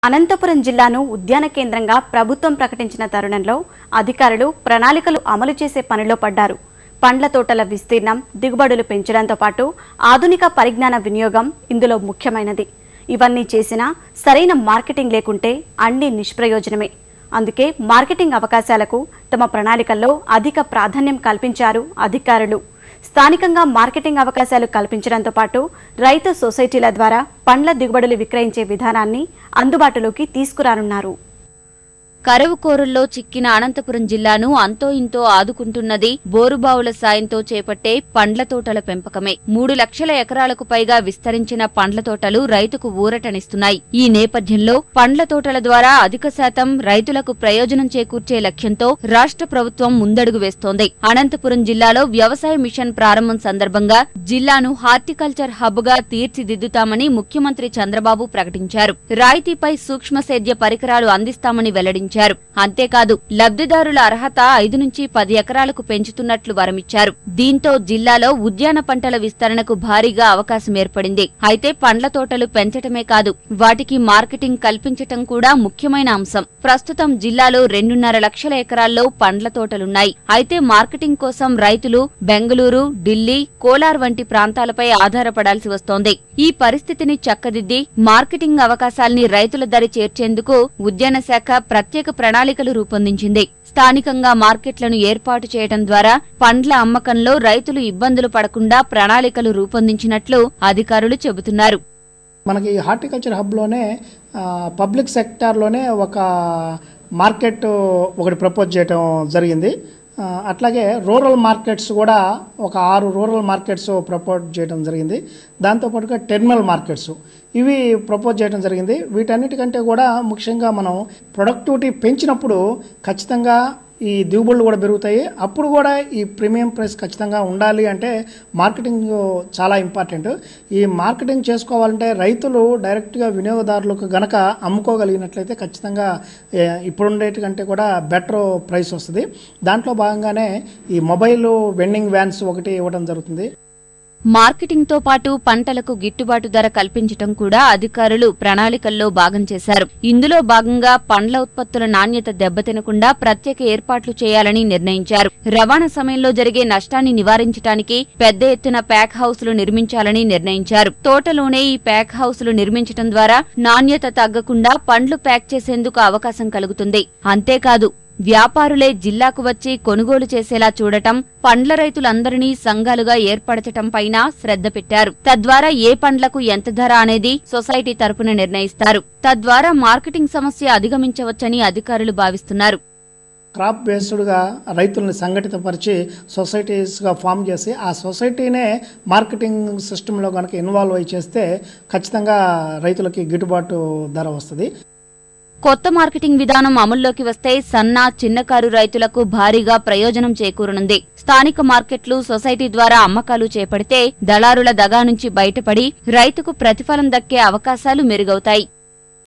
అనంతపురం జిల్లాను ఉద్యాన కేంద్రంగా ప్రభుత్వం ప్రకటించిన తరుణంలో అధికారులు ప్రణాళికలు అమలు చేసే పనిలో పడ్డారు పండ్ల తోటల విస్తీర్ణం దిగుబడులు పెంచడంతో పాటు ఆధునిక పరిజ్ఞాన వినియోగం ఇందులో ముఖ్యమైనది ఇవన్నీ చేసినా సరైన మార్కెటింగ్ లేకుంటే అన్ని నిష్ప్రయోజనమే అందుకే మార్కెటింగ్ అవకాశాలకు తమ ప్రణాళికల్లో అధిక ప్రాధాన్యం కల్పించారు అధికారులు స్థానికంగా మార్కెటింగ్ అవకాశాలు కల్పించడంతో పాటు రైతు సొసైటీల ద్వారా పండ్ల దిగుబడులు విక్రయించే విధానాన్ని అందుబాటులోకి తీసుకురానున్నారు కరువు కోరుల్లో చిక్కిన అనంతపురం జిల్లాను అంతో ఇంతో ఆదుకుంటున్నది బోరుబావుల సాయంతో చేపట్టే పండ్ల తోటల పెంపకమే మూడు లక్షల ఎకరాలకు పైగా విస్తరించిన పండ్ల తోటలు రైతుకు ఊరటనిస్తున్నాయి ఈ నేపథ్యంలో పండ్ల తోటల ద్వారా అధిక శాతం రైతులకు ప్రయోజనం చేకూర్చే లక్ష్యంతో రాష్ట్ర ప్రభుత్వం ముందడుగు వేస్తోంది అనంతపురం జిల్లాలో వ్యవసాయ మిషన్ ప్రారంభం సందర్భంగా జిల్లాను హార్టికల్చర్ హబ్ గా తీర్చిదిద్దుతామని ముఖ్యమంత్రి చంద్రబాబు ప్రకటించారు రాయితీపై సూక్ష్మ సేద్య పరికరాలు అందిస్తామని వెల్లడించారు అంతేకాదు లబ్ధిదారుల అర్హత ఐదు నుంచి పది ఎకరాలకు పెంచుతున్నట్లు వరమిచ్చారు దీంతో జిల్లాలో ఉద్యాన పంటల విస్తరణకు భారీగా అవకాశం ఏర్పడింది అయితే పండ్ల తోటలు పెంచటమే కాదు వాటికి మార్కెటింగ్ కల్పించటం కూడా ముఖ్యమైన అంశం ప్రస్తుతం జిల్లాలో రెండున్నర లక్షల ఎకరాల్లో పండ్ల తోటలున్నాయి అయితే మార్కెటింగ్ కోసం రైతులు బెంగళూరు ఢిల్లీ కోలార్ వంటి ప్రాంతాలపై ఆధారపడాల్సి వస్తోంది ఈ పరిస్థితిని చక్కదిద్ది మార్కెటింగ్ అవకాశాల్ని రైతుల దరి చేర్చేందుకు ఉద్యాన శాఖ ప్రత్యేక ప్రణాళికలు రూపొందించింది స్థానికంగా మార్కెట్లను ఏర్పాటు చేయడం ద్వారా పండ్ల అమ్మకంలో రైతులు ఇబ్బందులు పడకుండా ప్రణాళికలు రూపొందించినట్లు అధికారులు చెబుతున్నారు మనకి ఈ హార్టికల్చర్ హబ్లోనే ఆ, పబ్లిక్ సెక్టార్లోనే ఒక మార్కెట్ ఒకటి ప్రపోజ్ చేయటం జరిగింది ఆ, అట్లాగే రూరల్ మార్కెట్స్ కూడా ఒక ఆరు రూరల్ మార్కెట్స్ ప్రపోజ్ చేయడం జరిగింది దాంతోపాటుగా టెర్మినల్ మార్కెట్స్ ఇవి ప్రపోజ్ చేయడం జరిగింది వీటన్నిటికంటే కూడా ముఖ్యంగా మనం ప్రొడక్టివిటీ పెంచినప్పుడు ఖచ్చితంగా ఈ దిగుబడులు కూడా పెరుగుతాయి అప్పుడు కూడా ఈ ప్రీమియం ప్రైస్ ఖచ్చితంగా ఉండాలి అంటే మార్కెటింగ్ చాలా ఇంపార్టెంట్ ఈ మార్కెటింగ్ చేసుకోవాలంటే రైతులు డైరెక్ట్గా వినియోగదారులకు గనక అమ్ముకోగలిగినట్లయితే ఖచ్చితంగా ఏ, ఇప్పుడుండేటి కంటే కూడా బెటర్ ప్రైస్ వస్తుంది దాంట్లో భాగంగానే ఈ మొబైల్ వెండింగ్ వ్యాన్స్ ఒకటి ఇవ్వడం జరుగుతుంది మార్కెటింగ్ తో పాటు పంటలకు గిట్టుబాటు ధర కల్పించటం కూడా అధికారులు ప్రణాళికల్లో భాగం చేశారు ఇందులో భాగంగా పండ్ల ఉత్పత్తుల నాణ్యత దెబ్బతినకుండా ప్రత్యేక ఏర్పాట్లు చేయాలని నిర్ణయించారు రవాణా సమయంలో జరిగే నష్టాన్ని నివారించడానికి పెద్ద ఎత్తున ప్యాక్ హౌస్లు నిర్మించాలని నిర్ణయించారు తోటలోనే ఈ ప్యాక్ హౌస్లు నిర్మించటం ద్వారా నాణ్యత తగ్గకుండా పండ్లు ప్యాక్ చేసేందుకు అవకాశం కలుగుతుంది అంతేకాదు వ్యాపారులే జిల్లాకు వచ్చి కొనుగోలు చేసేలా చూడటం పండ్ల రైతులందరినీ సంఘాలుగా ఏర్పరచటం పైన శ్రద్ధ పెట్టారు తద్వారా ఏ పండ్లకు ఎంత ధర అనేది సొసైటీ తరపున నిర్ణయిస్తారు తద్వారా మార్కెటింగ్ సమస్య అధిగమించవచ్చని అధికారులు భావిస్తున్నారు క్రాప్ బేస్డ్గా రైతుల్ని సంఘటితపరిచి సొసైటీస్గా ఫామ్ చేసి ఆ సొసైటీనే మార్కెటింగ్ సిస్టంలో కనుక ఇన్వాల్వ్ అయి చేస్తే ఖచ్చితంగా రైతులకి గిట్టుబాటు ధర వస్తుంది కొత్త మార్కెటింగ్ విధానం అమల్లోకి వస్తే సన్న చిన్నకారు రైతులకు భారీగా ప్రయోజనం చేకూరనుంది స్థానిక మార్కెట్లు సొసైటీ ద్వారా అమ్మకాలు చేపడితే దళారుల దగా నుంచి బయటపడి రైతుకు ప్రతిఫలం దక్కే అవకాశాలు మెరుగవుతాయి